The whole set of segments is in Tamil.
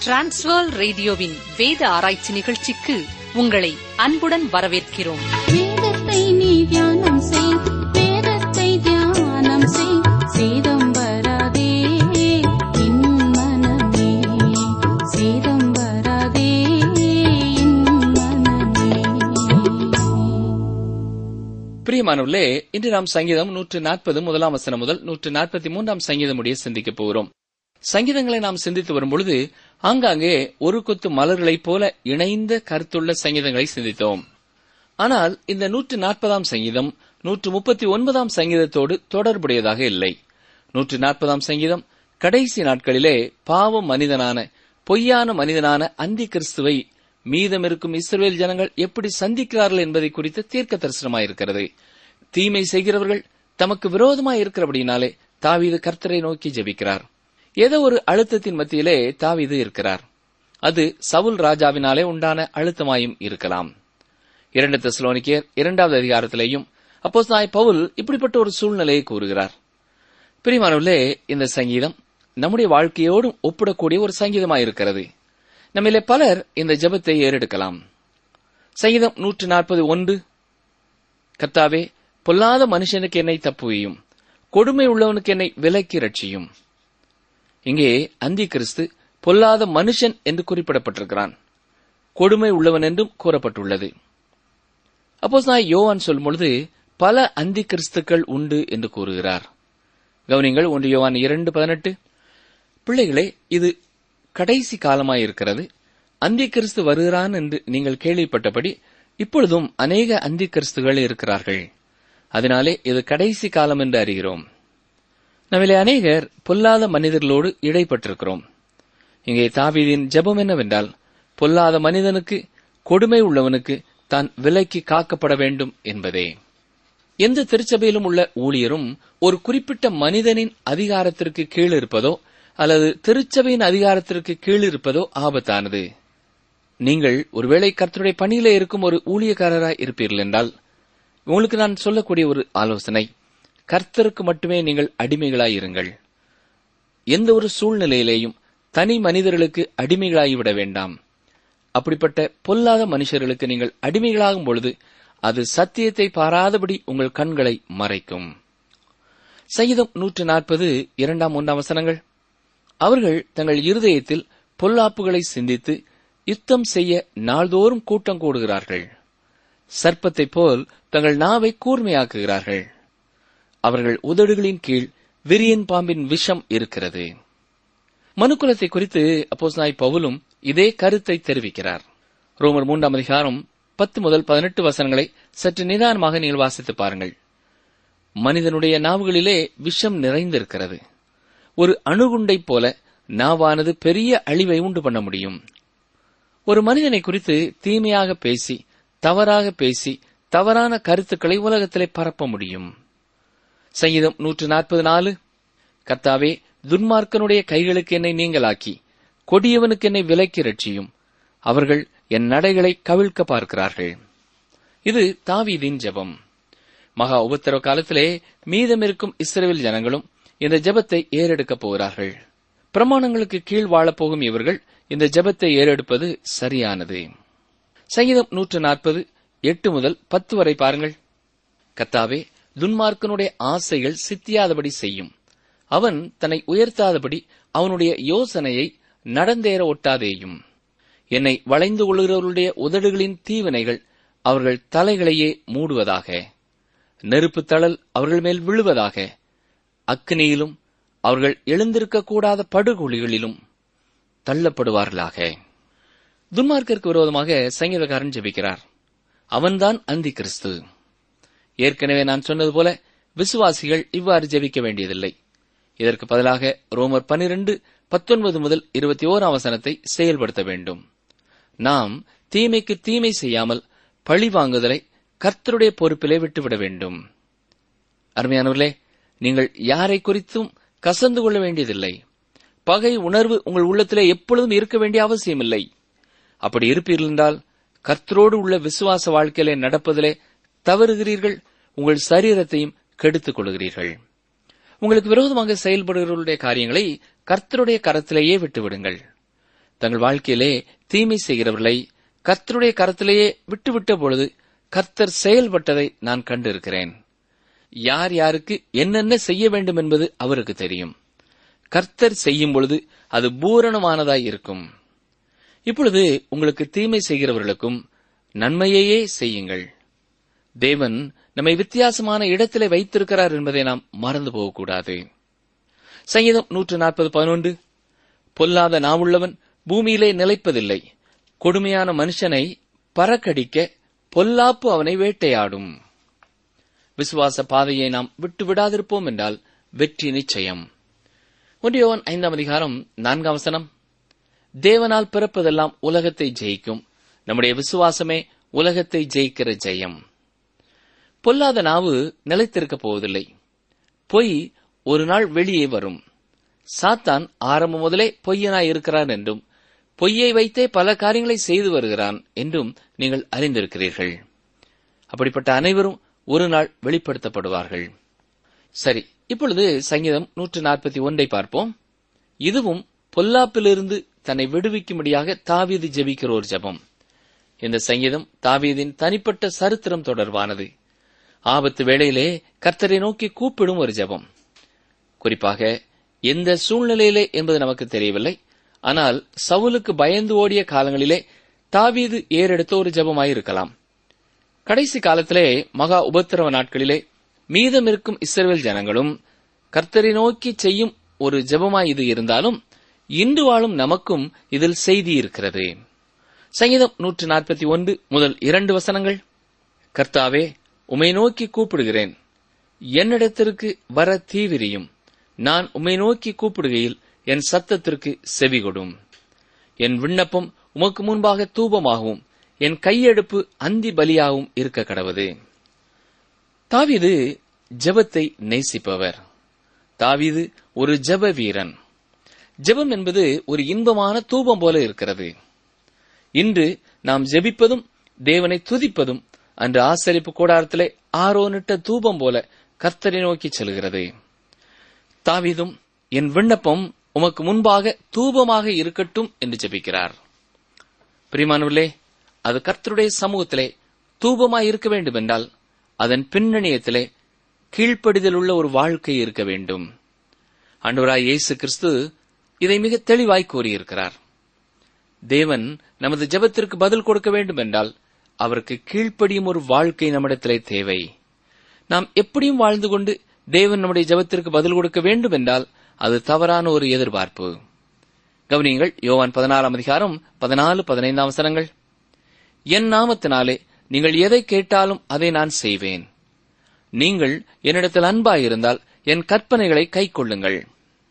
டிரான்ஸ்வர் ரேடியோவின் வேத ஆராய்ச்சி நிகழ்ச்சிக்கு உங்களை அன்புடன் வரவேற்கிறோம் வேதத்தை நீ தியானம் செய் வேதத்தை தியானம் செய் சேதம் வராதே என் மனமே சேதம் வராதே என் மனமே பிரியமானவர்களே இன்று நாம் சங்கீதம் நூற்று நாற்பது முதலாம் வசனம் முதல் நூற்று நாற்பத்தி மூன்றாம் சங்கீதம் முடிய சிந்திக்கப் போகிறோம் சங்கீதங்களை நாம் சிந்தித்து வரும்பொழுது ஆங்காங்கே ஒரு கொத்து மலர்களைப் போல இணைந்த கருத்துள்ள சங்கீதங்களை சிந்தித்தோம் ஆனால் இந்த நூற்று நாற்பதாம் சங்கீதம் நூற்று முப்பத்தி ஒன்பதாம் சங்கீதத்தோடு தொடர்புடையதாக இல்லை நூற்று நாற்பதாம் சங்கீதம் கடைசி நாட்களிலே பாவம் மனிதனான பொய்யான மனிதனான அந்தி கிறிஸ்துவை மீதமிருக்கும் இஸ்ரவேல் ஜனங்கள் எப்படி சந்திக்கிறார்கள் என்பதை குறித்து தீர்க்க தரிசனமாயிருக்கிறது தீமை செய்கிறவர்கள் தமக்கு விரோதமாய் இருக்கிறபடினாலே தாவீது கர்த்தரை நோக்கி ஜெபிக்கிறார் ஏதோ ஒரு அழுத்தத்தின் மத்தியிலே தாவீது இருக்கிறார் அது சவுல் ராஜாவினாலே உண்டான அழுத்தமாயும் இருக்கலாம் இரண்டு தெசலோனிக்கேர் இரண்டாவது அதிகாரத்திலேயும் அப்போஸ்தலனாகிய பவுல் இப்படிப்பட்ட ஒரு சூழ்நிலையை கூறுகிறார் பிரிமானவர்களே இந்த சங்கீதம் நம்முடைய வாழ்க்கையோடும் ஒப்பிடக்கூடிய ஒரு சங்கீதமாயிருக்கிறது நம்மிலே பலர் இந்த ஜெபத்தை ஏறெடுக்கலாம் சங்கீதம் நூற்று நாற்பது ஒன்று கர்த்தாவே பொல்லாத மனுஷனுக்கு என்னை தப்புவியும் கொடுமை உள்ளவனுக்கு என்னை விலக்கி ரட்சியும் இங்கே அந்தி கிறிஸ்து பொல்லாத மனுஷன் என்று குறிப்பிடப்பட்டிருக்கிறான் கொடுமை உள்ளவன் என்றும் கூறப்பட்டுள்ளது அப்போஸ் நான் யோவான் சொல்லும் பொழுது பல அந்தி கிறிஸ்துக்கள் உண்டு என்று கூறுகிறார் கவனிங்கள் ஒன்று யோவான் இரண்டு பதினெட்டு பிள்ளைகளே இது கடைசி காலமாயிருக்கிறது அந்தி கிறிஸ்து வருகிறான் என்று நீங்கள் கேள்விப்பட்டபடி இப்பொழுதும் அநேக அந்தி கிறிஸ்துகள் இருக்கிறார்கள் அதனாலே இது கடைசி காலம் என்று அறிகிறோம் நம்மிலே அநேகர் பொல்லாத மனிதர்களோடு இடைப்பட்டிருக்கிறோம் இங்கே தாவீதின் ஜெபம் என்னவென்றால் பொல்லாத மனிதனுக்கு கொடுமை உள்ளவனுக்கு தான் விலைக்கு காக்கப்பட வேண்டும் என்பதே எந்த திருச்சபையிலும் உள்ள ஊழியரும் ஒரு குறிப்பிட்ட மனிதனின் அதிகாரத்திற்கு கீழ் இருப்பதோ அல்லது திருச்சபையின் அதிகாரத்திற்கு கீழ் இருப்பதோ ஆபத்தானது நீங்கள் ஒருவேளை கர்த்தருடைய பணியிலே இருக்கும் ஒரு ஊழியக்காரராய் இருப்பீர்கள் என்றால் உங்களுக்கு நான் சொல்லக்கூடிய ஒரு ஆலோசனை கர்த்தருக்கு மட்டுமே நீங்கள் அடிமைகளாய் இருங்கள் எந்த ஒரு சூழ்நிலையிலேயும் தனி மனிதர்களுக்கு அடிமைகளாகிவிட வேண்டாம் அப்படிப்பட்ட பொல்லாத மனுஷர்களுக்கு நீங்கள் அடிமைகளாகும் பொழுது அது சத்தியத்தை பாராதபடி உங்கள் கண்களை மறைக்கும் சங்கீதம் நூற்று நாற்பது இரண்டாம் ஒன்றாம் வசனங்கள் அவர்கள் தங்கள் இருதயத்தில் பொல்லாப்புகளை சிந்தித்து யுத்தம் செய்ய நாள்தோறும் கூட்டம் கூடுகிறார்கள் சர்ப்பத்தைப் போல் தங்கள் நாவை கூர்மையாக்குகிறார்கள் அவர்கள் உதடுகளின் கீழ் விரியன் பாம்பின் விஷம் இருக்கிறது மனுக்குலத்தை குறித்து அப்போஸ் நாய் பவுலும் இதே கருத்தை தெரிவிக்கிறார் ரோமர் மூன்றாம் அதிகாரம் பத்து முதல் பதினெட்டு வசனங்களை சற்று நிதானமாக நீங்கள் வாசித்து பாருங்கள் மனிதனுடைய நாவுகளிலே விஷம் நிறைந்திருக்கிறது ஒரு அணுகுண்டைப் போல நாவானது பெரிய அழிவை உண்டு பண்ண முடியும் ஒரு மனிதனை குறித்து தீமையாக பேசி தவறாக பேசி தவறான கருத்துக்களை உலகத்திலே பரப்ப முடியும் சங்கீதம் நூற்று நாற்பது நாலு கர்த்தாவே துன்மார்க்கனுடைய கைகளுக்கு என்னை நீங்களாக்கி கொடியவனுக்கு என்னை விலக்கி ரட்சியும் அவர்கள் என் நடைகளை கவிழ்க்க பார்க்கிறார்கள் இது தாவீதின் ஜெபம் மகா உபத்திரவ காலத்திலே மீதமிருக்கும் இஸ்ரேல் ஜனங்களும் இந்த ஜெபத்தை ஏறெடுக்கப் போகிறார்கள் பிரமாணங்களுக்கு கீழ் வாழப்போகும் இவர்கள் இந்த ஜெபத்தை ஏறெடுப்பது சரியானது சங்கீதம் நூற்று நாற்பது எட்டு முதல் பத்து வரை பாருங்கள் கத்தாவே துன்மார்க்கனுடைய ஆசைகள் சித்தியாதபடி செய்யும் அவன் தன்னை உயர்த்தாதபடி அவனுடைய யோசனையை நடந்தேற ஒட்டாதேயும் என்னை வளைந்து கொள்கிறவர்களுடைய உதடுகளின் தீவினைகள் அவர்கள் தலைகளையே மூடுவதாக நெருப்பு தழல் அவர்கள் மேல் விழுவதாக அக்னியிலும் அவர்கள் எழுந்திருக்கக்கூடாத படுகொலிகளிலும் தள்ளப்படுவார்களாக துன்மார்க்கருக்கு விரோதமாக சங்கீதக்காரன் ஜெபிக்கிறார் அவன்தான் அந்தி கிறிஸ்து ஏற்கனவே நான் சொன்னது போல விசுவாசிகள் இவ்வாறு ஜெபிக்க வேண்டியதில்லை இதற்கு பதிலாக ரோமர் பனிரெண்டு பத்தொன்பது முதல் இருபத்தி ஓராம் வசனத்தை செயல்படுத்த வேண்டும் நாம் தீமைக்கு தீமை செய்யாமல் பழி வாங்குதலை கர்த்தருடைய பொறுப்பிலே விட்டுவிட வேண்டும் அருமையானவர்களே நீங்கள் யாரை குறித்தும் கசந்து கொள்ள வேண்டியதில்லை பகை உணர்வு உங்கள் உள்ளத்திலே எப்பொழுதும் இருக்க வேண்டிய அவசியமில்லை அப்படி இருப்பீர்கள் என்றால் கர்த்தரோடு உள்ள விசுவாச வாழ்க்கையிலே நடப்பதிலே தவறுகிறீர்கள் உங்கள் சரீரத்தையும் கெடுத்துக் கொள்கிறீர்கள் உங்களுக்கு விரோதமாக செயல்படுகிறவர்களுடைய காரியங்களை கர்த்தருடைய கரத்திலேயே விட்டுவிடுங்கள் தங்கள் வாழ்க்கையிலே தீமை செய்கிறவர்களை கர்த்தருடைய கரத்திலேயே விட்டுவிட்ட பொழுது கர்த்தர் செயல்பட்டதை நான் கண்டிருக்கிறேன் யார் யாருக்கு என்னென்ன செய்ய வேண்டும் என்பது அவருக்கு தெரியும் கர்த்தர் செய்யும் பொழுது அது பூரணமானதாய் இருக்கும் இப்பொழுது உங்களுக்கு தீமை செய்கிறவர்களுக்கும் நன்மையையே செய்யுங்கள் தேவன் நம்மை வித்தியாசமான இடத்திலே வைத்திருக்கிறார் என்பதை நாம் மறந்து போகக்கூடாது சங்கீதம் நூற்று நாற்பது பதினொன்று பொல்லாத நாவுள்ளவன் பூமியிலே நிலைப்பதில்லை கொடுமையான மனுஷனை பறக்கடிக்க பொல்லாப்பு அவனை வேட்டையாடும் விசுவாச பாதையை நாம் விட்டு விடாதிருப்போம் என்றால் வெற்றி நிச்சயம் ஒன்றியவன் ஐந்தாம் அதிகாரம் நான்காம் வசனம் தேவனால் பிறப்பதெல்லாம் உலகத்தை ஜெயிக்கும் நம்முடைய விசுவாசமே உலகத்தை ஜெயிக்கிற ஜெயம் பொல்லாத நாவு நிலைத்திருக்கப் போவதில்லை பொய் ஒரு நாள் வெளியே வரும் சாத்தான் ஆரம்பம் முதலே பொய்யனாய் இருக்கிறான் என்றும் பொய்யை வைத்தே பல காரியங்களை செய்து வருகிறான் என்றும் நீங்கள் அறிந்திருக்கிறீர்கள் அப்படிப்பட்ட அனைவரும் ஒரு நாள் வெளிப்படுத்தப்படுவார்கள் சரி இப்பொழுது சங்கீதம் நூற்று நாற்பத்தி ஒன்றை பார்ப்போம் இதுவும் பொல்லாப்பிலிருந்து தன்னை விடுவிக்கும்படியாக தாவீது ஜெபிக்கிற ஒரு ஜெபம் இந்த சங்கீதம் தாவீதின் தனிப்பட்ட சரித்திரம் தொடர்பானது ஆபத்து வேளையிலே கர்த்தரை நோக்கி கூப்பிடும் ஒரு ஜெபம் குறிப்பாக எந்த சூழ்நிலையிலே என்பது நமக்கு தெரியவில்லை ஆனால் சவுலுக்கு பயந்து ஓடிய காலங்களிலே தாவீது ஏறெடுத்த ஒரு ஜெபமாயிருக்கலாம் கடைசி காலத்திலே மகா உபத்திரவ நாட்களிலே மீதம் இருக்கும் இஸ்ரவேல் ஜனங்களும் கர்த்தரை நோக்கி செய்யும் ஒரு ஜெபமாய் இது இருந்தாலும் இன்று வாழும் நமக்கும் இதில் செய்தி இருக்கிறது சங்கீதம் நூற்று நாற்பத்தி ஒன்று முதல் இரண்டு வசனங்கள் கர்த்தாவே உமை நோக்கி கூப்பிடுகிறேன் என்னிடத்திற்கு வர தீவிரியும் நான் உம்மை நோக்கி கூப்பிடுகையில் என் சத்தத்திற்கு செவிகொடும் என் விண்ணப்பம் உமக்கு முன்பாக தூபமாகவும் என் கையெடுப்பு அந்தி பலியாகவும் இருக்க கடவது தாவீது ஜெபத்தை நேசிப்பவர் தாவீது ஒரு ஜெப வீரன் ஜெபம் என்பது ஒரு இன்பமான தூபம் போல இருக்கிறது இன்று நாம் ஜெபிப்பதும் தேவனை துதிப்பதும் அன்று ஆசரிப்பு கூடாரத்திலே ஆரோனிட்ட தூபம் போல கர்த்தரை நோக்கி செல்கிறது தாவீதும் என் விண்ணப்பம் உமக்கு முன்பாக தூபமாக இருக்கட்டும் என்று ஜெபிக்கிறார் பிரிமானவர்களே அது கர்த்தருடைய சமூகத்திலே தூபமாய் இருக்க வேண்டும் என்றால் அதன் பின்னணியத்திலே கீழ்ப்படிதல் உள்ள ஒரு வாழ்க்கை இருக்க வேண்டும் அன்றுவராய் இயேசு கிறிஸ்து இதை மிக தெளிவாய் கூறியிருக்கிறார் தேவன் நமது ஜெபத்திற்கு பதில் கொடுக்க வேண்டும் என்றால் அவருக்கு கீழ்ப்படியும் ஒரு வாழ்க்கை நம்மிடத்திலே தேவை நாம் எப்படியும் வாழ்ந்து கொண்டு தேவன் நம்முடைய ஜெபத்திற்கு பதில் கொடுக்க வேண்டும் என்றால் அது தவறான ஒரு எதிர்பார்ப்பு கவனியங்கள் யோவான் பதினாறாம் அதிகாரம் பதினாலு பதினைந்தாம் வசனங்கள் என் நாமத்தினாலே நீங்கள் எதை கேட்டாலும் அதை நான் செய்வேன் நீங்கள் என்னிடத்தில் அன்பாயிருந்தால் என் கற்பனைகளை கைக்கொள்ளுங்கள்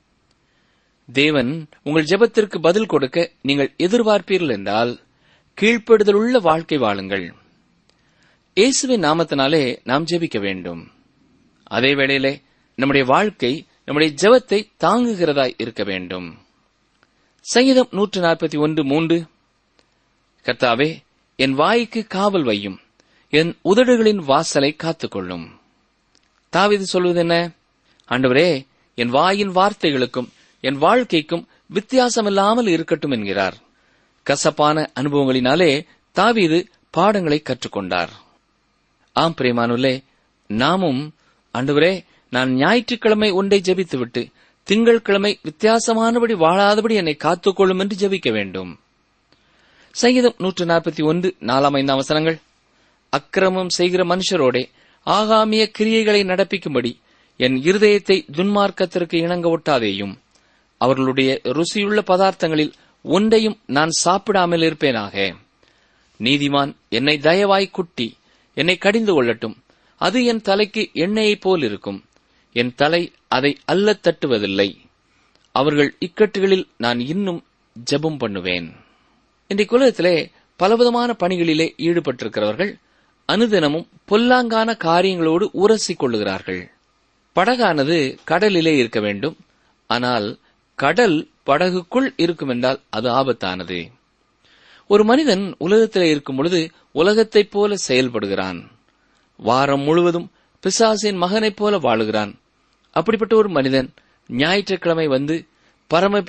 தேவன் உங்கள் ஜெபத்திற்கு பதில் கொடுக்க நீங்கள் எதிர்பார்ப்பீர்கள் என்றால் கீழ்ப்படுதலுள்ள வாழ்க்கை வாழுங்கள் இயேசுவின் நாமத்தினாலே நாம் ஜெபிக்க வேண்டும் அதே வேளையிலே நம்முடைய வாழ்க்கை நம்முடைய ஜெபத்தை தாங்குகிறதாய் இருக்க வேண்டும் சங்கீதம் நூற்று நாற்பத்தி ஒன்று மூன்று கர்த்தாவே என் வாய்க்கு காவல் வையும் என் உதடுகளின் வாசலை காத்துக்கொள்ளும் தாவிது சொல்வது என்ன ஆண்டவரே என் வாயின் வார்த்தைகளுக்கும் என் வாழ்க்கைக்கும் வித்தியாசமில்லாமல் இருக்கட்டும் என்கிறார் கசப்பான அனுபவங்களினாலே தாவீது பாடங்களை கற்றுக்கொண்டார் ஆம் பிரேமானுலே நாமும் ஆண்டவரே நான் ஞாயிற்றுக்கிழமை ஒன்றை ஜெபித்துவிட்டு திங்கட்கிழமை வித்தியாசமானபடி வாழாதபடி என்னை காத்துக்கொள்ளும் என்று ஜெபிக்க வேண்டும் சங்கீதம் நூற்று நாற்பத்தி ஒன்று நாலாம் ஐந்தாம் வசனங்கள் அக்கிரமம் செய்கிற மனுஷரோடே ஆகாமிய கிரியைகளை நடப்பிக்கும்படி என் இருதயத்தை துன்மார்க்கத்திற்கு இணங்க ஒட்டாதேயும் அவர்களுடைய ருசியுள்ள பதார்த்தங்களில் ஒன்றையும் நான் சாப்பிடாமல் இருப்பேனாக நீதிமான் என்னை தயவாய் குட்டி என்னை கடிந்து கொள்ளட்டும் அது என் தலைக்கு எண்ணெயைப் போல் இருக்கும் என் தலை அதை அல்லத் தட்டுவதில்லை அவர்கள் இக்கட்டுகளில் நான் இன்னும் ஜெபம் பண்ணுவேன் இன்றைய குலத்திலே பலவிதமான பணிகளிலே ஈடுபட்டிருக்கிறவர்கள் அனுதினமும் பொல்லாங்கான காரியங்களோடு உரசிக் கொள்ளுகிறார்கள் படகானது கடலிலே இருக்க வேண்டும் ஆனால் கடல் படகுக்குள் இருக்கும் என்றால் அது ஆபத்தானது ஒரு மனிதன் உலகத்திலே இருக்கும் பொழுது உலகத்தைப் போல செயல்படுகிறான் வாரம் முழுவதும் பிசாசின் மகனைப் போல வாழுகிறான் அப்படிப்பட்ட ஒரு மனிதன் ஞாயிற்றுக்கிழமை வந்து பரமபிதா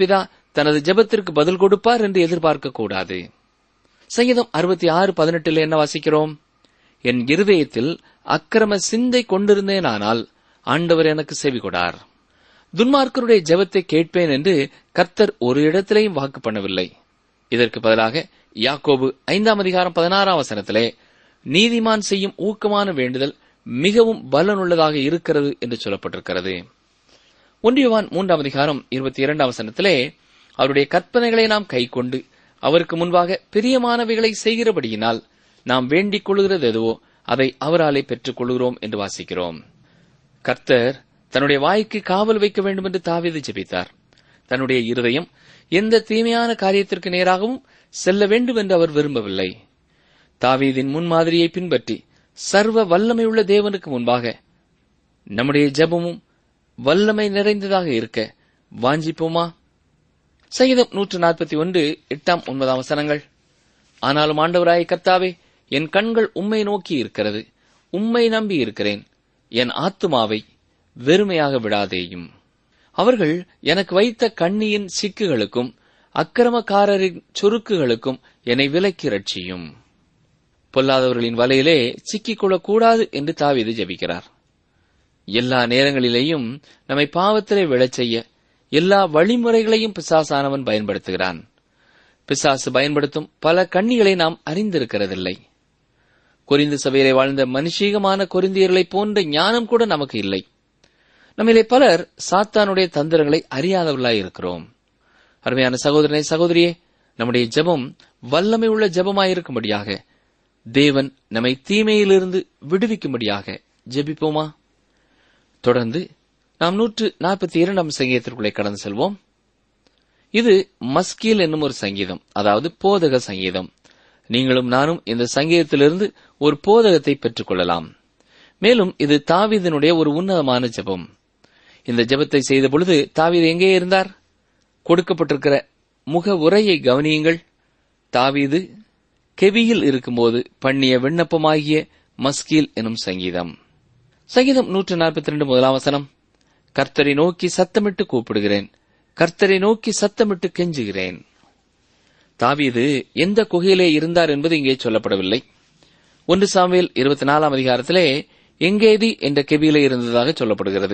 தனது ஜெபத்திற்கு பதில் கொடுப்பார் என்று எதிர்பார்க்க கூடாது சங்கீதம் அறுபத்தி ஆறு பதினெட்டில் என்ன வாசிக்கிறோம் என் இருதயத்தில் அக்கிரம சிந்தை கொண்டிருந்தேனானால் ஆண்டவர் எனக்கு செவி கொடார் துன்மார்க்கருடைய ஜெபத்தை கேட்பேன் என்று கர்த்தர் ஒரு இடத்திலேயும் வாக்கு பண்ணவில்லை இதற்கு பதிலாக யாக்கோபு ஐந்தாம் அதிகாரம் பதினாறாம் வசனத்திலே நீதிமான் செய்யும் ஊக்கமான வேண்டுதல் மிகவும் பலனுள்ளதாக இருக்கிறது என்று சொல்லப்பட்டிருக்கிறது ஒன்றியவான் மூன்றாம் அதிகாரம் இருபத்தி இரண்டாம் வசனத்திலே அவருடைய கற்பனைகளை நாம் கைக்கொண்டு அவருக்கு முன்பாக பிரியமானவைகளை செய்கிறபடியினால் நாம் வேண்டிக் கொள்கிறது எதுவோ அதை அவராலே பெற்றுக் கொள்கிறோம் என்று வாசிக்கிறோம் கர்த்தர் தன்னுடைய வாய்க்கு காவல் வைக்க வேண்டும் என்று தாவீது ஜெபித்தார் தன்னுடைய இருதயம் எந்த தீமையான காரியத்திற்கு நேராகவும் செல்ல வேண்டும் என்று அவர் விரும்பவில்லை தாவீதின் முன்மாதிரியை பின்பற்றி சர்வ வல்லமையுள்ள தேவனுக்கு முன்பாக நம்முடைய ஜெபமும் வல்லமை நிறைந்ததாக இருக்க வாஞ்சிப்போமா சங்கீதம் நூற்று நாற்பத்தி ஒன்று எட்டாம் ஒன்பதாம் வசனங்கள் ஆனாலும் ஆண்டவராய் கர்த்தாவே என் கண்கள் உம்மை நோக்கி இருக்கிறது உம்மை நம்பி இருக்கிறேன் என் ஆத்துமாவை வெறுமையாக விடாதேயும் அவர்கள் எனக்கு வைத்த கண்ணியின் சிக்குகளுக்கும் அக்கிரமக்காரரின் சுருக்குகளுக்கும் என்னை விலக்கி ரட்சியும் பொல்லாதவர்களின் வலையிலே சிக்கிக்கொள்ளக் கூடாது என்று தாவீது ஜெபிக்கிறார் எல்லா நேரங்களிலேயும் நம்மை பாவத்திலே விழச் செய்ய எல்லா வழிமுறைகளையும் பிசாசானவன் பயன்படுத்துகிறான் பிசாசு பயன்படுத்தும் பல கண்ணிகளை நாம் அறிந்திருக்கிறதில்லை கொரிந்து சபையிலே வாழ்ந்த மனுஷீகமான கொரிந்தியர்களைப் போன்ற ஞானம் கூட நமக்கு இல்லை நம்மிலே பலர் சாத்தானுடைய தந்திரங்களை அறியாதவர்களாய் இருக்கிறோம் அருமையான சகோதரனை சகோதரியே நம்முடைய ஜெபம் வல்லமை உள்ள ஜெபமாயிருக்கும்படியாக தேவன் நம்மை தீமையிலிருந்து விடுவிக்கும்படியாக ஜெபிப்போமா தொடர்ந்து நாம் நூற்று நாற்பத்தி இரண்டாம் சங்கீதத்திற்குள்ளே கடந்து செல்வோம் இது மஸ்கீல் என்னும் ஒரு சங்கீதம் அதாவது போதக சங்கீதம் நீங்களும் நானும் இந்த சங்கீதத்திலிருந்து ஒரு போதகத்தை பெற்றுக் கொள்ளலாம் மேலும் இது தாவீதனுடைய ஒரு உன்னதமான ஜெபம் இந்த ஜெபத்தை செய்த பொழுது தாவீது எங்கே இருந்தார் கொடுக்கப்பட்டிருக்கிற முக உரையை கவனியுங்கள் தாவீது கெவியில் இருக்கும்போது பண்ணிய விண்ணப்பமாகிய மஸ்கீல் எனும் சங்கீதம் சங்கீதம் நூற்று நாற்பத்தி ரெண்டு முதலாம் வசனம் கர்த்தரை நோக்கி சத்தமிட்டு கூப்பிடுகிறேன் கர்த்தரை நோக்கி சத்தமிட்டு கெஞ்சுகிறேன் தாவீது எந்த குகையிலே இருந்தார் என்பது இங்கே சொல்லப்படவில்லை ஒன்று சாமுவேல் இருபத்தி நாலாம் அதிகாரத்திலே எங்கேதி என்ற கெபியிலே இருந்ததாக சொல்லப்படுகிறது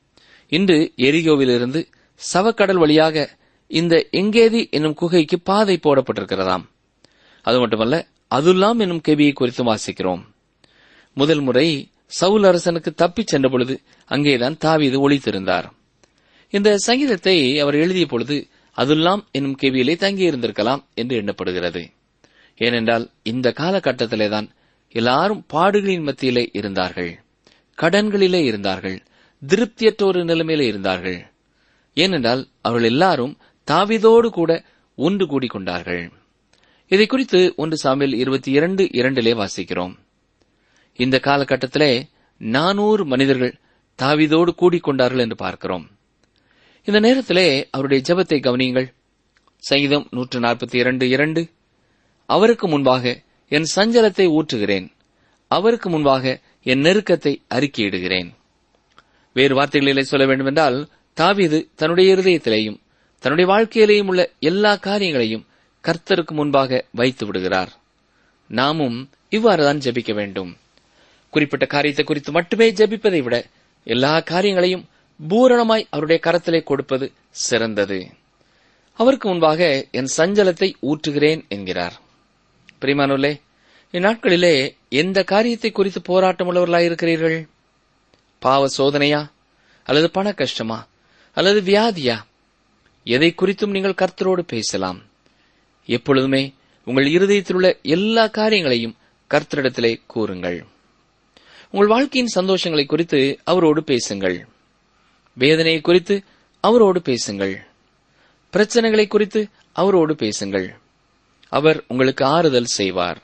இன்று எரிகோவிலிருந்து சவக்கடல் வழியாக இந்த எங்கேதி என்னும் குகைக்கு பாதை போடப்பட்டிருக்கிறதாம் அது மட்டுமல்ல அதுல்லாம் என்னும் கெபியை குறித்து வாசிக்கிறோம் முதல் முறை சவுல் அரசனுக்கு தப்பிச் சென்ற பொழுது அங்கேதான் தாவீது ஒளித்திருந்தார் இந்த சங்கீதத்தை அவர் எழுதிய பொழுது அதுல்லாம் என்னும் கேவியிலே தங்கியிருந்திருக்கலாம் என்று எண்ணப்படுகிறது ஏனென்றால் இந்த காலகட்டத்திலேதான் எல்லாரும் பாடுகளின் மத்தியிலே இருந்தார்கள் கடன்களிலே இருந்தார்கள் திருப்தியற்ற ஒரு நிலைமையிலே இருந்தார்கள் ஏனென்றால் அவர்கள் எல்லாரும் தாவிதோடு கூட ஒன்று கூடிக் கொண்டார்கள் இதை குறித்து ஒன்று சாமியில் இருபத்தி இரண்டு இரண்டிலே வாசிக்கிறோம் இந்த காலகட்டத்திலே நானூறு மனிதர்கள் தாவிதோடு கூடிக்கொண்டார்கள் என்று பார்க்கிறோம் இந்த நேரத்திலே அவருடைய ஜெபத்தை கவனியுங்கள் சங்கீதம் நூற்று நாற்பத்தி இரண்டு இரண்டு அவருக்கு முன்பாக என் சஞ்சலத்தை ஊற்றுகிறேன் அவருக்கு முன்பாக என் நெருக்கத்தை அறிக்கையிடுகிறேன் வேறு வார்த்தைகளிலே சொல்ல வேண்டுமென்றால் தாவீது தன்னுடைய இருதயத்திலேயும் தன்னுடைய வாழ்க்கையிலேயும் உள்ள எல்லா காரியங்களையும் கர்த்தருக்கு முன்பாக வைத்து விடுகிறார் நாமும் இவ்வாறுதான் ஜெபிக்க வேண்டும் குறிப்பிட்ட காரியத்தை குறித்து மட்டுமே ஜெபிப்பதை விட எல்லா காரியங்களையும் பூரணமாய் அவருடைய கரத்திலே கொடுப்பது சிறந்தது அவருக்கு முன்பாக என் சஞ்சலத்தை ஊற்றுகிறேன் என்கிறார் பிரிமானுலே இந்நாட்களிலே எந்த காரியத்தை குறித்து போராட்டம் உள்ளவர்களாயிருக்கிறீர்கள் பாவ சோதனையா அல்லது பண கஷ்டமா அல்லது வியாதியா எதை குறித்தும் நீங்கள் கர்த்தரோடு பேசலாம் எப்பொழுதுமே உங்கள் இருதயத்தில் உள்ள எல்லா காரியங்களையும் கர்த்தரிடத்திலே கூறுங்கள் உங்கள் வாழ்க்கையின் சந்தோஷங்களை குறித்து அவரோடு பேசுங்கள் வேதனையை குறித்து அவரோடு பேசுங்கள் பிரச்சனைகளை குறித்து அவரோடு பேசுங்கள் அவர் உங்களுக்கு ஆறுதல் செய்வார்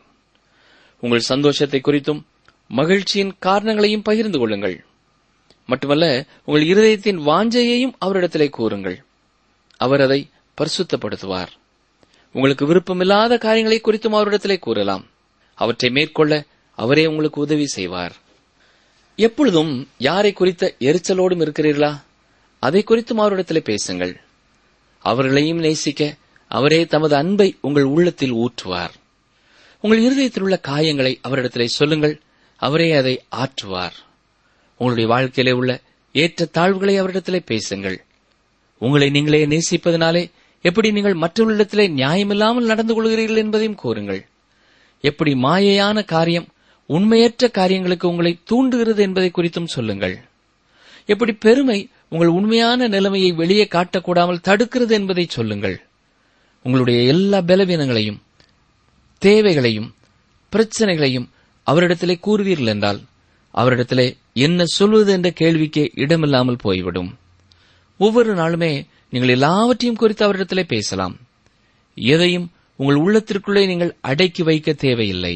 உங்கள் சந்தோஷத்தை குறித்தும் மகிழ்ச்சியின் காரணங்களையும் பகிர்ந்து கொள்ளுங்கள் மட்டுமல்ல உங்கள் இருதயத்தின் வாஞ்சையையும் அவரிடத்திலே கூறுங்கள் அவர் அதை பரிசுத்தப்படுத்துவார் உங்களுக்கு விருப்பமில்லாத காரியங்களை குறித்தும் அவரிடத்திலே கூறலாம் அவற்றை மேற்கொள்ள அவரே உங்களுக்கு உதவி செய்வார் எப்பொழுதும் யாரை குறித்த எரிச்சலோடும் இருக்கிறீர்களா அதை குறித்தும் அவரிடத்திலே பேசுங்கள் அவர்களையும் நேசிக்க அவரே தமது அன்பை உங்கள் உள்ளத்தில் ஊற்றுவார் உங்கள் இருதயத்தில் உள்ள காயங்களை அவரிடத்திலே சொல்லுங்கள் அவரே அதை ஆற்றுவார் உங்களுடைய வாழ்க்கையிலே உள்ள ஏற்ற தாழ்வுகளை அவரிடத்திலே பேசுங்கள் உங்களை நீங்களே நேசிப்பதனாலே எப்படி நீங்கள் மற்றவர்களிடத்திலே நியாயமில்லாமல் நடந்து கொள்கிறீர்கள் என்பதையும் கூறுங்கள் எப்படி மாயையான காரியம் உண்மையற்ற காரியங்களுக்கு உங்களை தூண்டுகிறது என்பதை குறித்தும் சொல்லுங்கள் எப்படி பெருமை உங்கள் உண்மையான நிலைமையை வெளியே காட்டக்கூடாமல் தடுக்கிறது என்பதை சொல்லுங்கள் உங்களுடைய எல்லா பலவீனங்களையும் தேவைகளையும் பிரச்சனைகளையும் அவரிடத்திலே கூறுவீர்கள் என்றால் அவரிடத்திலே என்ன சொல்வது என்ற கேள்விக்கே இடமில்லாமல் போய்விடும் ஒவ்வொரு நாளுமே நீங்கள் எல்லாவற்றையும் குறித்து அவரிடத்திலே பேசலாம் எதையும் உங்கள் உள்ளத்திற்குள்ளே நீங்கள் அடக்கி வைக்க தேவையில்லை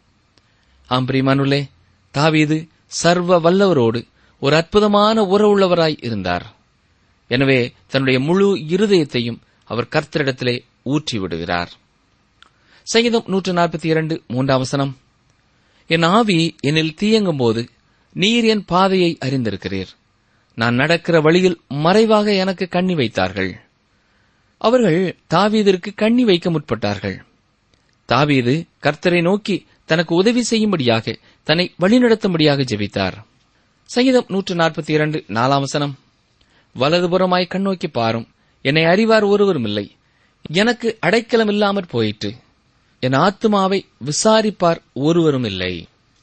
ஆம் பிரிமானுள்ளே தாவீது சர்வ வல்லவரோடு ஒரு அற்புதமான உறவுள்ளவராய் இருந்தார் எனவே தன்னுடைய முழு இருதயத்தையும் அவர் கர்த்தரிடத்திலே ஊற்றி விடுகிறார் சங்கீதம் நூற்று நாற்பத்தி இரண்டு மூன்றாம் வசனம் என் ஆவி என்னில் தீயங்கும் போது நீர் என் பாதையை அறிந்திருக்கிறீர் நான் நடக்கிற வழியில் மறைவாக எனக்கு கண்ணி வைத்தார்கள் அவர்கள் தாவீதிற்கு கண்ணி வைக்க முற்பட்டார்கள் தாவீது கர்த்தரை நோக்கி தனக்கு உதவி செய்யும்படியாக தன்னை வழிநடத்தும்படியாக ஜெபித்தார் சங்கீதம் நூற்று நாற்பத்தி இரண்டு நாலாம் வசனம் வலதுபுறமாய் கண்ணோக்கி பாரும் என்னை அறிவார் ஒருவரும் இல்லை எனக்கு அடைக்கலம் இல்லாமற் போயிற்று என் ஆத்துமாவை விசாரிப்பார் ஒருவரும் இல்லை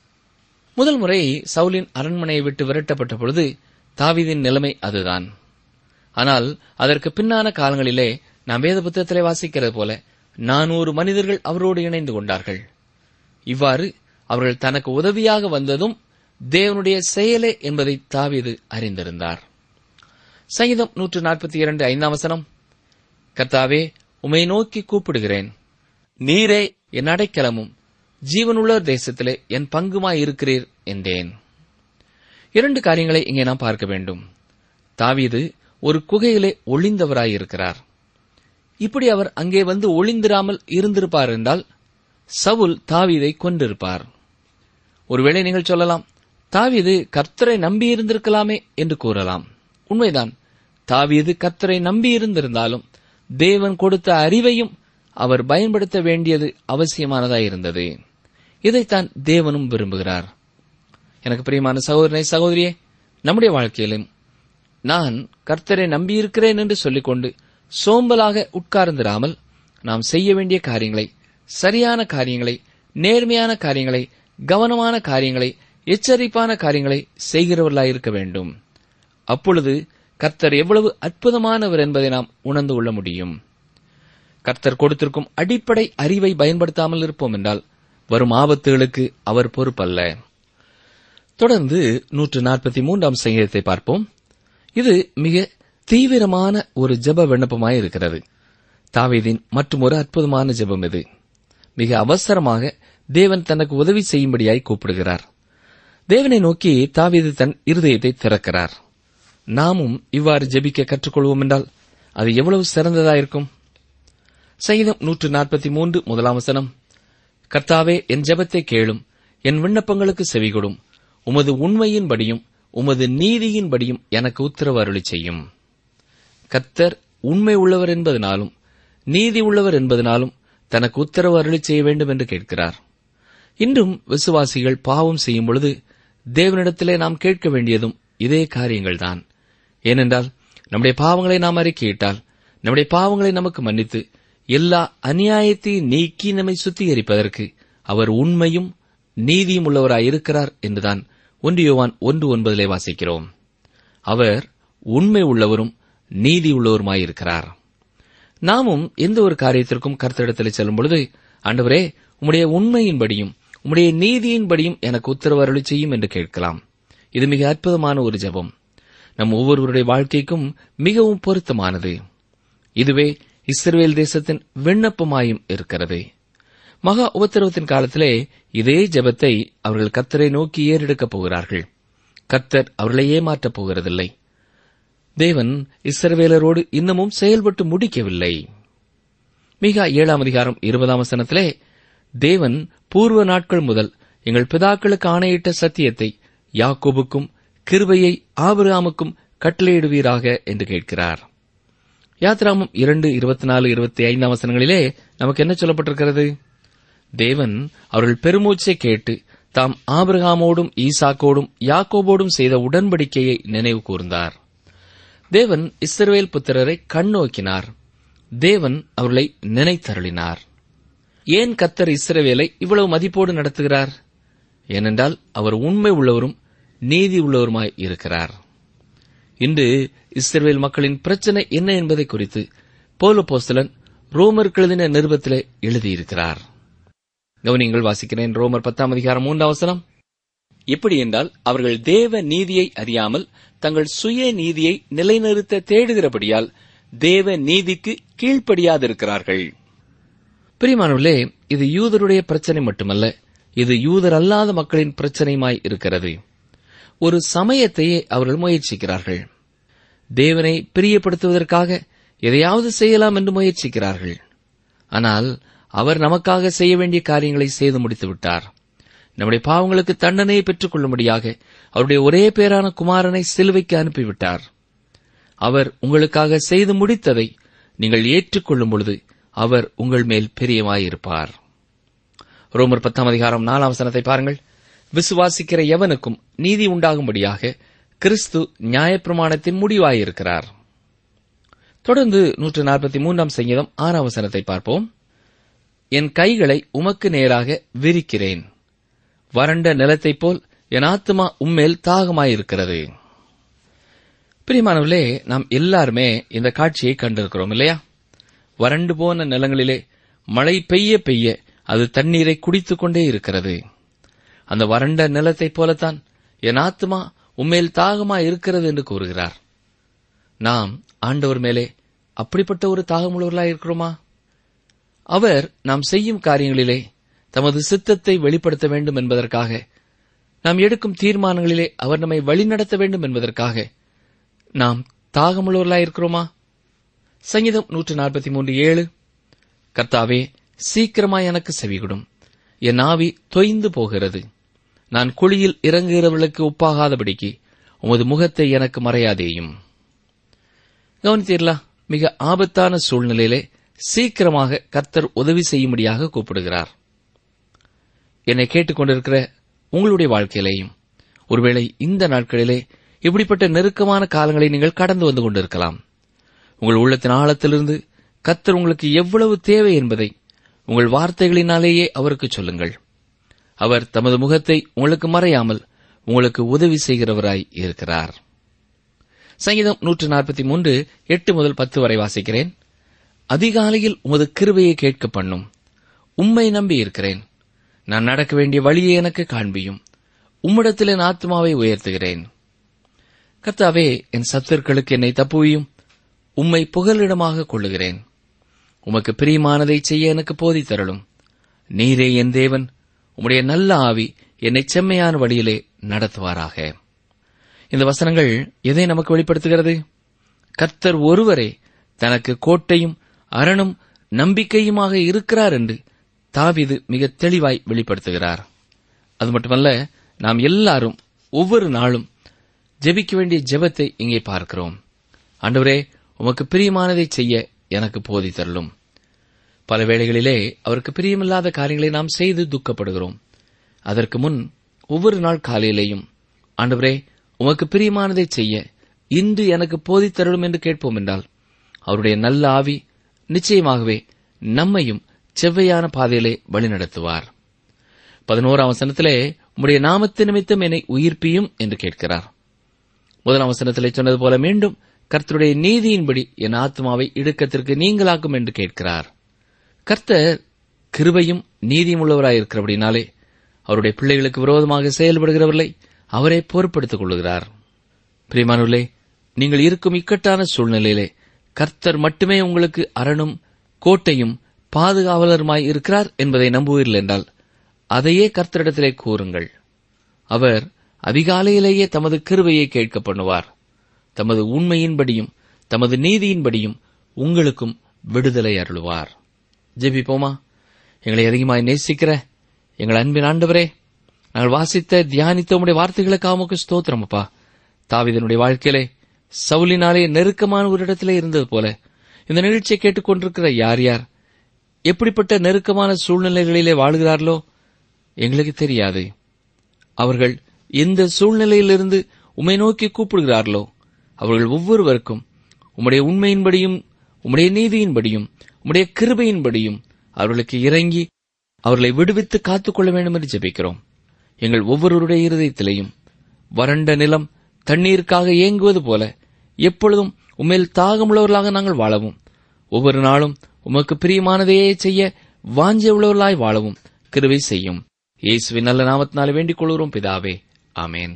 முதல் முறை சவுலின் அரண்மனையை விட்டு விரட்டப்பட்ட பொழுது தாவீதின் நிலைமை அதுதான் ஆனால் அதற்கு பின்னான காலங்களிலே நாம் வேத புத்தகத்திலே வாசிக்கிறது போல நானூறு மனிதர்கள் அவரோடு இணைந்து கொண்டார்கள் இவ்வாறு அவர்கள் தனக்கு உதவியாக வந்ததும் தேவனுடைய செயலே என்பதை தாவீது அறிந்திருந்தார் சங்கீதம் நூற்று நாற்பத்தி இரண்டு ஐந்தாம் வசனம் கர்த்தாவே உமை நோக்கி கூப்பிடுகிறேன் நீரே என் அடைக்கலமும் ஜீவனுள்ள தேசத்திலே என் பங்குமாய் இருக்கிறீர் என்றேன் இரண்டு காரியங்களை இங்கே நாம் பார்க்க வேண்டும் தாவீது ஒரு குகையிலே ஒளிந்தவராயிருக்கிறார் இப்படி அவர் அங்கே வந்து ஒளிந்திராமல் இருந்திருப்பார் என்றால் சவுல் தாவீதை கொண்டிருப்பார் ஒருவேளை நீங்கள் சொல்லலாம் தாவீது கர்த்தரை நம்பியிருந்திருக்கலாமே என்று கூறலாம் உண்மைதான் தாவீது கர்த்தரை நம்பியிருந்திருந்தாலும் தேவன் கொடுத்த அறிவையும் அவர் பயன்படுத்த வேண்டியது அவசியமானதாயிருந்தது இதைத்தான் தேவனும் விரும்புகிறார் எனக்கு பிரியமான சகோதரனை சகோதரியே நம்முடைய வாழ்க்கையிலும் நான் கர்த்தரை நம்பியிருக்கிறேன் என்று சொல்லிக்கொண்டு சோம்பலாக உட்கார்ந்திராமல் நாம் செய்ய வேண்டிய காரியங்களை சரியான காரியங்களை நேர்மையான காரியங்களை கவனமான காரியங்களை எச்சரிப்பான காரியங்களை செய்கிறவர்களாயிருக்க வேண்டும் அப்பொழுது கர்த்தர் எவ்வளவு அற்புதமானவர் என்பதை நாம் உணர்ந்து கொள்ள முடியும் கர்த்தர் கொடுத்திருக்கும் அடிப்படை அறிவை பயன்படுத்தாமல் இருப்போம் என்றால் வரும் ஆபத்துகளுக்கு அவர் பொறுப்பல்ல தொடர்ந்து நூற்று நாற்பத்தி மூன்றாம் சங்கீதத்தை பார்ப்போம் இது மிக தீவிரமான ஒரு ஜெப விண்ணப்பமாய் இருக்கிறது தாவீதின் மற்றும் ஒரு அற்புதமான ஜெபம் இது மிக அவசரமாக தேவன் தனக்கு உதவி செய்யும்படியாய் கூப்பிடுகிறார் தேவனை நோக்கி தாவீது தன் இருதயத்தை திறக்கிறார் நாமும் இவ்வாறு ஜெபிக்க கற்றுக்கொள்வோம் என்றால் அது எவ்வளவு சிறந்ததாயிருக்கும் சங்கீதம் நூற்று நாற்பத்தி மூன்று முதலாம் வசனம் கர்த்தாவே என் ஜெபத்தை கேளும் என் விண்ணப்பங்களுக்கு செவிகொடும் உமது உண்மையின்படியும் உமது நீதியின்படியும் எனக்கு உத்தரவு அருளி செய்யும் கர்த்தர் உண்மை உள்ளவர் என்பதனாலும் நீதி உள்ளவர் என்பதனாலும் தனக்கு உத்தரவு அருளி செய்ய வேண்டும் என்று கேட்கிறார் இன்றும் விசுவாசிகள் பாவம் செய்யும் பொழுது தேவனிடத்திலே நாம் கேட்க வேண்டியதும் இதே காரியங்கள்தான் ஏனென்றால் நம்முடைய பாவங்களை நாம் அறிக்கையிட்டால் நம்முடைய பாவங்களை நமக்கு மன்னித்து எல்லா அநியாயத்தையும் நீக்கி நம்மை சுத்திகரிப்பதற்கு அவர் உண்மையும் நீதியும் உள்ளவராயிருக்கிறார் என்றுதான் ஒன்று யோவான் ஒன்று ஒன்பதிலே வாசிக்கிறோம் அவர் உண்மை உள்ளவரும் நீதி உள்ளவருமாயிருக்கிறார் நாமும் எந்த ஒரு காரியத்திற்கும் கர்த்தரிடத்தில் செல்லும் பொழுது ஆண்டவரே உம்முடைய உண்மையின்படியும் உம்முடைய நீதியின்படியும் எனக்கு உத்தரவு அருளி செய்யும் என்று கேட்கலாம் இது மிக அற்புதமான ஒரு ஜெபம் நம் ஒவ்வொருவருடைய வாழ்க்கைக்கும் மிகவும் பொருத்தமானது இதுவே இஸ்ரேல் தேசத்தின் விண்ணப்பமாயும் இருக்கிறது மகா உபத்திரவத்தின் காலத்திலே இதே ஜெபத்தை அவர்கள் கத்தரை நோக்கி ஏறெடுக்கப் போகிறார்கள் கத்தர் அவர்களை ஏமாற்றப் போகிறதில்லை தேவன் இஸ்ரவேலரோடு இன்னமும் செயல்பட்டு முடிக்கவில்லை மிக ஏழாம் அதிகாரம் இருபதாம் வசனத்திலே தேவன் பூர்வ நாட்கள் முதல் எங்கள் பிதாக்களுக்கு ஆணையிட்ட சத்தியத்தை யாக்கோபுக்கும் கிருபையை ஆபிரகாமுக்கும் கட்டளையிடுவீராக என்று கேட்கிறார் யாத்ராமம் இரண்டு இருபத்தி நாலு இருபத்தி ஐந்தாம் வசனங்களிலே நமக்கு என்ன சொல்லப்பட்டிருக்கிறது தேவன் அவர்கள் பெருமூச்சை கேட்டு தாம் ஆபிரகாமோடும் ஈசாக்கோடும் யாக்கோபோடும் செய்த உடன்படிக்கையை நினைவு கூர்ந்தார் தேவன் இஸ்ரவேல் புத்திரரை கண்ணோக்கினார் தேவன் அவர்களை நினைத்தருளினார் ஏன் கத்தர் இஸ்ரவேலை இவ்வளவு மதிப்போடு நடத்துகிறார் ஏனென்றால் அவர் உண்மை உள்ளவரும் நீதி உள்ளவருமாய் இருக்கிறார் இன்று இஸ்ரவேல் மக்களின் பிரச்சனை என்ன என்பதை குறித்து போல போஸ்தலன் ரோமருக்கு எழுதின நிருபத்திலே எழுதியிருக்கிறார் கவனியங்கள் வாசிக்கிறேன் ரோமர் பத்தாம் அதிகாரம் மூன்றாம் வசனம் எப்படி என்றால் அவர்கள் தேவ நீதியை அறியாமல் தங்கள் சுய நீதியை நிலைநிறுத்த தேடுகிறபடியால் தேவ நீதிக்கு கீழ்ப்படியாதிருக்கிறார்கள் பிரிமானவர்களே இது யூதருடைய பிரச்சனை மட்டுமல்ல இது யூதர் அல்லாத மக்களின் பிரச்சனையுமாய் இருக்கிறது ஒரு சமயத்தையே அவர்கள் முயற்சிக்கிறார்கள் தேவனை பிரியப்படுத்துவதற்காக எதையாவது செய்யலாம் என்று முயற்சிக்கிறார்கள் ஆனால் அவர் நமக்காக செய்ய வேண்டிய காரியங்களை செய்து முடித்து விட்டார் நம்முடைய பாவங்களுக்கு தண்டனையை பெற்றுக் கொள்ளும்படியாக அவருடைய ஒரே பேரான குமாரனை சிலுவைக்கு அனுப்பிவிட்டார் அவர் உங்களுக்காக செய்து முடித்ததை நீங்கள் ஏற்றுக்கொள்ளும் பொழுது அவர் உங்கள் மேல் பிரியமாயிருப்பார் ரோமர் பத்தாம் அதிகாரம் நாலாம் வசனத்தை பாருங்கள் விசுவாசிக்கிற எவனுக்கும் நீதி உண்டாகும்படியாக கிறிஸ்து நியாயப்பிரமாணத்தின் முடிவாயிருக்கிறார் தொடர்ந்து நூற்று நாற்பத்தி மூன்றாம் சங்கீதம் ஆறாம் வசனத்தை பார்ப்போம் என் கைகளை உமக்கு நேராக விரிக்கிறேன் வறண்ட நிலத்தைப் போல் என் ஆத்துமா உம்மேல் தாகமாயிருக்கிறது பிரியமானவர்களே நாம் எல்லாருமே இந்த காட்சியை கண்டிருக்கிறோம் இல்லையா வறண்டு போன நிலங்களிலே மழை பெய்ய பெய்ய அது தண்ணீரை குடித்துக் கொண்டே இருக்கிறது அந்த வறண்ட நிலத்தைப் போலத்தான் என் ஆத்துமா உம்மேல் தாகமா இருக்கிறது என்று கூறுகிறார் நாம் ஆண்டவர் மேலே அப்படிப்பட்ட ஒரு தாகமுள்ளவர்களாக இருக்கிறோமா அவர் நாம் செய்யும் காரியங்களிலே தமது சித்தத்தை வெளிப்படுத்த வேண்டும் என்பதற்காக நாம் எடுக்கும் தீர்மானங்களிலே அவர் நம்மை வழிநடத்த வேண்டும் என்பதற்காக நாம் தாகமுள்ளவர்களாக இருக்கிறோமா சங்கீதம் நூற்று நாற்பத்தி மூன்று ஏழு கர்த்தாவே சீக்கிரமாய் எனக்கு செவிகொடும் என் ஆவி தொய்ந்து போகிறது நான் குழியில் இறங்குகிறவர்களுக்கு ஒப்பாகாதபடிக்கு உமது முகத்தை எனக்கு மறையாதேயும் கவனித்தீர்களா மிக ஆபத்தான சூழ்நிலையிலே சீக்கிரமாக கர்த்தர் உதவி செய்யும்படியாக கூப்பிடுகிறார் என்னை கேட்டுக்கொண்டிருக்கிற உங்களுடைய வாழ்க்கையிலேயும் ஒருவேளை இந்த நாட்களிலே இப்படிப்பட்ட நெருக்கமான காலங்களை நீங்கள் கடந்து வந்து கொண்டிருக்கலாம் உங்கள் உள்ளத்தின் ஆழத்திலிருந்து கர்த்தர் உங்களுக்கு எவ்வளவு தேவை என்பதை உங்கள் வார்த்தைகளினாலேயே அவருக்கு சொல்லுங்கள் அவர் தமது முகத்தை உங்களுக்கு மறையாமல் உங்களுக்கு உதவி செய்கிறவராய் இருக்கிறார் சங்கீதம் நூற்று நாற்பத்தி மூன்று எட்டு முதல் பத்து வரை வாசிக்கிறேன் அதிகாலையில் உமது கிருபையை கேட்க பண்ணும் உம்மை நம்பி இருக்கிறேன் நான் நடக்க வேண்டிய வழியை எனக்கு காண்பியும் உம்மிடத்தில் என் ஆத்மாவை உயர்த்துகிறேன் கர்த்தாவே என் சத்துருக்களுக்கு என்னை தப்புவியும் உம்மை புகலிடமாக கொள்ளுகிறேன் உமக்கு பிரியமானதை செய்ய எனக்கு போதித்தரலும் நீரே என் தேவன் உம்முடைய நல்ல ஆவி என்னை செம்மையான வழியிலே நடத்துவாராக இந்த வசனங்கள் எதை நமக்கு வெளிப்படுத்துகிறது கர்த்தர் ஒருவரே தனக்கு கோட்டையும் அரணும் நம்பிக்கையுமாக இருக்கிறார் என்று தாவிது மிக தெளிவாய் வெளிப்படுத்துகிறார் அது மட்டுமல்ல நாம் எல்லாரும் ஒவ்வொரு நாளும் ஜெபிக்க வேண்டிய ஜெபத்தை இங்கே பார்க்கிறோம் ஆண்டவரே உமக்கு பிரியமானதை செய்ய எனக்கு போதித்தரலும் பல வேளைகளிலே அவருக்கு பிரியமில்லாத காரியங்களை நாம் செய்து துக்கப்படுகிறோம் அதற்கு முன் ஒவ்வொரு நாள் காலையிலேயும் ஆண்டவரே உமக்கு பிரியமானதை செய்ய இன்று எனக்கு போதித்தருளும் என்று கேட்போம் என்றால் அவருடைய நல்ல ஆவி நிச்சயமாகவே நம்மையும் செவ்வையான பாதையிலே வழிநடத்துவார் பதினோராம் வசனத்திலே உம்முடைய நாமத்து நிமித்தம் என்னை உயிர்ப்பியும் என்று கேட்கிறார் முதலாம் வசனத்திலே சொன்னது போல மீண்டும் கர்த்தருடைய நீதியின்படி என் ஆத்மாவை இடுக்கத்திற்கு நீங்களாக்கும் என்று கேட்கிறார் கர்த்தர் கிருபையும் நீதியும் உள்ளவராயிருக்கிறபடினாலே அவருடைய பிள்ளைகளுக்கு விரோதமாக செயல்படுகிறவர்களை அவரே பொறுப்படுத்திக் கொள்ளுகிறார் பிரியமானவர்களே நீங்கள் இருக்கும் இக்கட்டான சூழ்நிலையிலே கர்த்தர் மட்டுமே உங்களுக்கு அரணும் கோட்டையும் பாதுகாவலருமாய் இருக்கிறார் என்பதை நம்புவீர்கள் என்றால் அதையே கர்த்தரிடத்திலே கூறுங்கள் அவர் அதிகாலையிலேயே தமது கிருபையை கேட்க பண்ணுவார் தமது உண்மையின்படியும் தமது நீதியின்படியும் உங்களுக்கும் விடுதலை அருளுவார் ஜெபிப்போமா எங்களை அதிகமாய் நேசிக்கிற எங்கள் அன்பின் ஆண்டவரே நாங்கள் வாசித்த தியானித்த உம்முடைய வார்த்தைகளுக்காக உமக்கு ஸ்தோத்திரம் அப்பா தாவிதனுடைய வாழ்க்கையிலே சவுலினாலே நெருக்கமான ஒரு இடத்திலே இருந்தது போல இந்த நிகழ்ச்சியை கேட்டுக்கொண்டிருக்கிற யார் யார் எப்படிப்பட்ட நெருக்கமான சூழ்நிலைகளிலே வாழ்கிறார்களோ எங்களுக்கு தெரியாது அவர்கள் எந்த சூழ்நிலையிலிருந்து உம்மை நோக்கி கூப்பிடுகிறார்களோ அவர்கள் ஒவ்வொருவருக்கும் உம்முடைய உண்மையின்படியும் உம்முடைய நீதியின்படியும் உம்முடைய கிருபையின்படியும் அவர்களுக்கு இறங்கி அவர்களை விடுவித்து காத்துக்கொள்ள வேண்டும் என்று ஜெபிக்கிறோம் எங்கள் ஒவ்வொருவருடைய இருதயத்திலேயும் வறண்ட நிலம் தண்ணீருக்காக ஏங்குவது போல எப்பொழுதும் உண்மையில் தாகமுள்ளவர்களாக நாங்கள் வாழவும் ஒவ்வொரு நாளும் உமக்கு பிரியமானதையே செய்ய வாஞ்ச உள்ளவர்களாய் வாழவும் கிருபை செய்யும் இயேசுவின் நல்ல நாமத்தினாலே வேண்டிக் கொள்கிறோம் பிதாவே ஆமேன்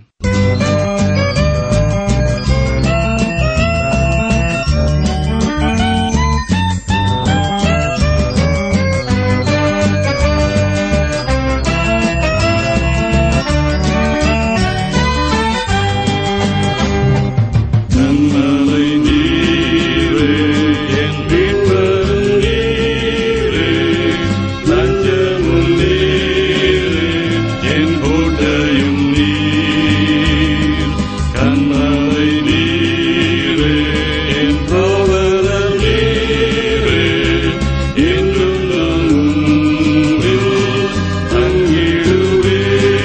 கண்மலை நீரே என் மீட்பரும் நீரே தஞ்சமும் நீரே என் கோட்டையும் நீர் கண்மலை நீரே என் காவலர் நீரே என்றும் நான் உம்மில் தங்கிடுவேன்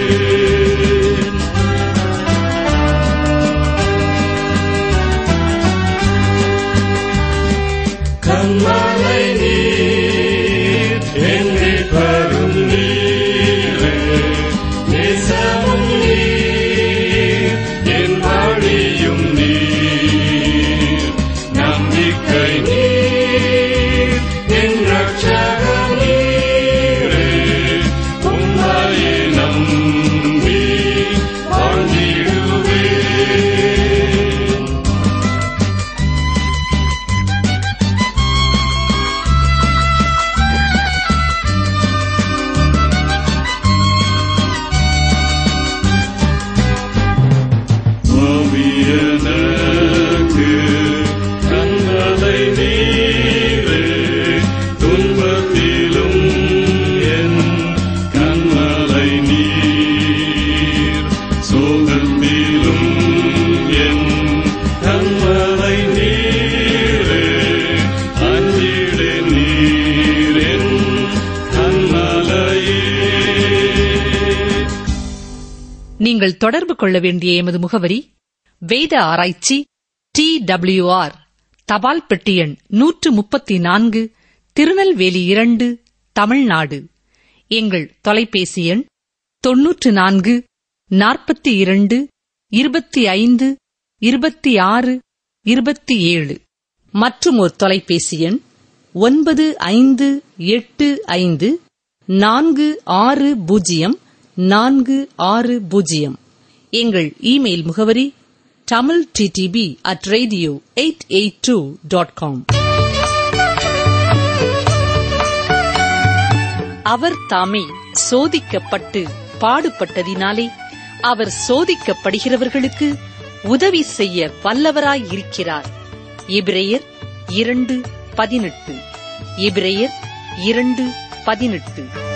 கண்மலை நீர் என்னை பரும் நீரே நேசமும் நீர் என் வழியும் நீர் நம்பிக்கை நீர் என் ரட்சகம் நீரே உம்மையே நம்பி வாழ்ந்திடுவேன் மாவியனக்கு கண்மலை நீரே துன்பத்திலும் என் கண்மலை நீர் சோகத்திலும் என் கண்மலை நீரே அஞ்சிடே நீர் என் கண்மலையே நீங்கள் தொடர்பு கொள்ள வேண்டிய எமது முகவரி வேத ஆராய்ச்சி டி ஆர் தபால் பெட்டி எண் நூற்று முப்பத்தி நான்கு திருநெல்வேலி இரண்டு தமிழ்நாடு எங்கள் தொலைபேசி எண் தொன்னூற்று நான்கு நாற்பத்தி இரண்டு இருபத்தி ஐந்து இருபத்தி ஆறு இருபத்தி ஏழு மற்றும் ஒரு தொலைபேசி எண் ஒன்பது ஐந்து எட்டு ஐந்து நான்கு ஆறு பூஜ்ஜியம் நான்கு ஆறு பூஜ்ஜியம் எங்கள் இமெயில் முகவரி Tamil DDP at radio eight eight two dot com அவர் தாமே சோதிக்கப்பட்டு பாடுபட்டதினாலே அவர் சோதிக்கப்படுகிறவர்களுக்கு உதவி செய்ய வல்லவராயிருக்கிறார் எபிரேயர் இரண்டு பதினெட்டு எபிரேயர் இரண்டு பதினெட்டு